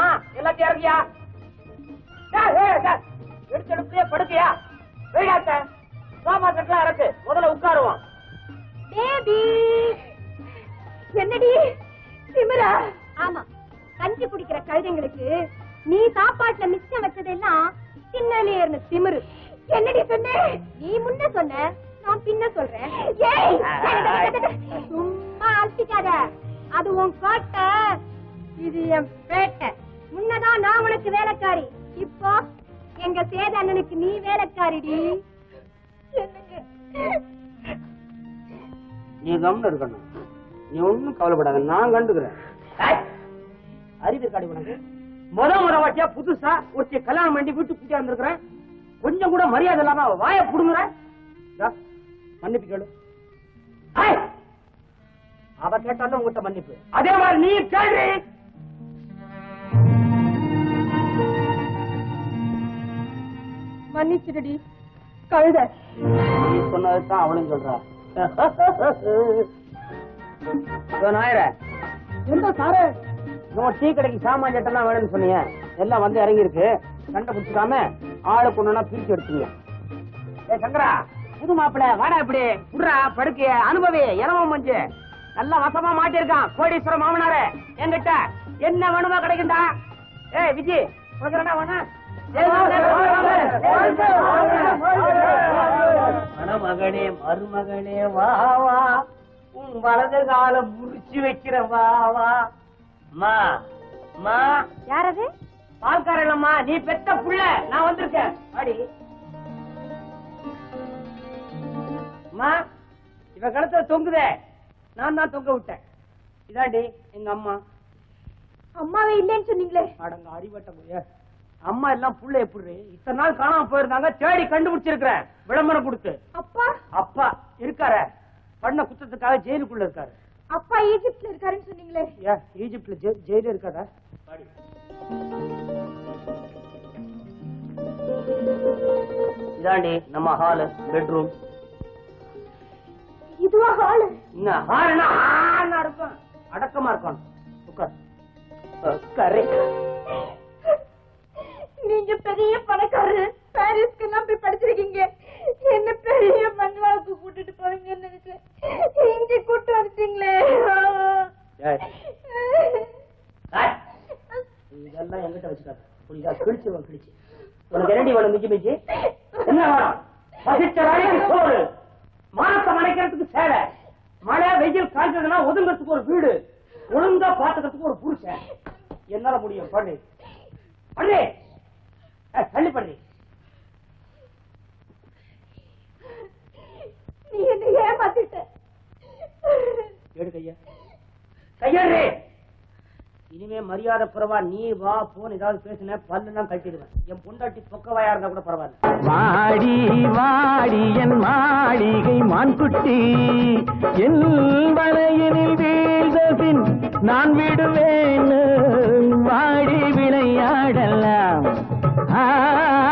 எல்லாத்தையும் இறக்கியா ஏய், ஏய், ஏய், எடுத்து எடுப்பே படுக்கையா வெயிடாத்த சோமா செட்லாம் இறக்கு முதல்ல உட்காருவோம் பேபி என்னடி திமிரா ஆமா கஞ்சி குடிக்கிற கழுதைங்களுக்கு நீ சாப்பாட்டுல மிச்சம் வச்சதெல்லாம் தின்னலேர்னு திமிரு என்னடி சொன்ன நீ முன்ன சொன்ன நான் பின்ன சொல்றேன் ஏய் சும்மா அல்பிக்காத அது உன் கோட்டை இது என் பேட்டை முன்னதான் நான் உனக்கு வேலைக்காரி இப்போ எங்க சேத அண்ணனுக்கு நீ வேலைக்காரிடி என்னங்க நீ கம்னு இருக்கணும் நீ ஒண்ணும் கவலைப்படாத நான் கண்டுக்கிறேன் அறிவு காடி உனக்கு முத முத வாட்டியா புதுசா ஒருத்தி கல்யாணம் பண்ணி வீட்டுக்கு கூட்டியா வந்திருக்கிறேன் கொஞ்சம் கூட மரியாதை இல்லாம அவ வாயை புடுங்குற இதா, மன்னிப்பு கேளு ஏய், அவ கேட்டாலும் உங்ககிட்ட மன்னிப்பு அதே மாதிரி நீ கேள்வி மன்னிச்சிடுடி கழுத நீ சொன்னதுதான் அவளும் சொல்றா நாயர எந்த சாரு நம்ம டீ கடைக்கு சாமான் சட்டெல்லாம் வேணும்னு சொன்னீங்க எல்லாம் வந்து இறங்கி இருக்கு சண்டை பிடிச்சிக்காம ஆளுக்கு ஒண்ணுனா பிரிச்சு எடுத்தீங்க ஏ சங்கரா புது மாப்பிள வாடா இப்படி புடுறா படுக்கைய அனுபவி இளவ மஞ்சு நல்லா வசமா மாட்டிருக்கான் கோடீஸ்வர மாமனாரே என்கிட்ட என்ன வேணுமோ கிடைக்கும்டா ஏய் விஜி கொடுக்குறடா வேணா மணமகனே மருமகனே வா வா உன் வலது காலம் முறிச்சு வைக்கிற வா வா மா மா யாரது பால்காரம்மா நீ பெத்த புள்ள நான் வந்திருக்கேன் அடி அம்மா இவ கழுத்துல தொங்குதே நான் தான் தொங்க விட்டேன் இதாண்டி எங்க அம்மா அம்மாவே இல்லைன்னு சொன்னீங்களே அடங்க அறிவட்ட போய அம்மா எல்லாம் புள்ள எப்படி இத்தனை நாள் காணாம போயிருந்தாங்க தேடி கண்டுபிடிச்சிருக்கிறேன் விளம்பரம் கொடுத்து அப்பா அப்பா இருக்காரு பண்ண குத்தத்துக்காக ஜெயிலுக்குள்ள இருக்காரு அப்பா ஈஜிப்ட்ல இருக்காருன்னு சொன்னீங்களே ஏ ஈஜிப்ட்ல ஜெ- ஜெயில இருக்காதா இதாண்டி நம்ம ஹாலு பெட்ரூம் இதுவா ஹாலு இன்னும் ஹாலுனா ஆனா இருக்கும் அடக்கமா இருக்கணும் உட்கார் உட்காரு நீங்க பெரிய பணக்காரரு பாரிஸ்க்கு எல்லாம் போய் படிச்சிருக்கீங்க என்ன பெரிய மண்வாவுக்கு கூட்டிட்டு போவீங்கன்னு நினைச்சேன் இங்க கூட்டு வந்துட்டீங்களே ஏய், ஏய், இதெல்லாம் எங்கிட்ட வச்சுக்காத புரியுதா கிழிச்சிருவோம் கிழிச்சு உனக்கு என்னடி வேணும் மிஞ்சி மிஞ்சி என்ன வேணும் பசிச்ச வேலைக்கு சோறு மானத்தை மறைக்கிறதுக்கு சேலை மழை வெயில் காய்ச்சதுன்னா ஒதுங்கிறதுக்கு ஒரு வீடு ஒழுங்கா பாத்துக்கிறதுக்கு ஒரு புருஷன் என்னால முடியும் பண்ணு பண்ணு ஏய், தள்ளி பண்ணி நீ என்ன ஏமாத்திட்ட எடு கையா கையாடு இனிமே மரியாதை குறைவா நீ வா போன் ஏதாவது பேசின பல்லுலாம் கட்டிடுவேன் என் பொண்டாட்டி பொக்கவாயா இருந்தா கூட பரவாயில்ல வாடி வாடி என் மாளிகை மான்குட்டி என் வலையினில் வீழ்ந்த பின் நான் விடுவேன் வாடி விளையாடலாம் ஆ